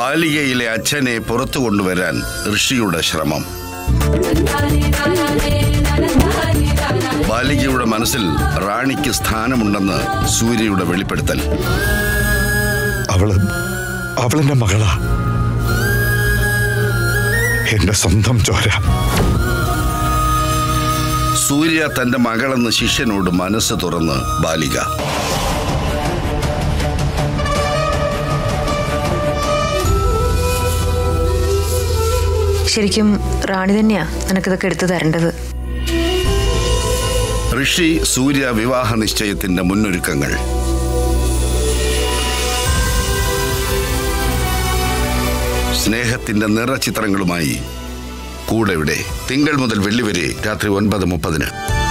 ബാലികയിലെ അച്ഛനെ പുറത്തു കൊണ്ടുവരാൻ ഋഷിയുടെ ശ്രമം ബാലികയുടെ മനസ്സിൽ റാണിക്ക് സ്ഥാനമുണ്ടെന്ന് സൂര്യയുടെ വെളിപ്പെടുത്തൽ അവള് അവളെന്റെ മകളാ എന്റെ സ്വന്തം ചോര സൂര്യ തന്റെ മകളെന്ന് ശിഷ്യനോട് മനസ്സ് തുറന്ന് ബാലിക ശരിക്കും റാണി തന്നെയാ നിനക്കിതൊക്കെ എടുത്തു തരേണ്ടത് ഋഷി സൂര്യ വിവാഹ നിശ്ചയത്തിന്റെ മുന്നൊരുക്കങ്ങൾ സ്നേഹത്തിന്റെ നിറചിത്രങ്ങളുമായി കൂടെ ഇവിടെ തിങ്കൾ മുതൽ വെള്ളി വരെ രാത്രി ഒൻപത് മുപ്പതിന്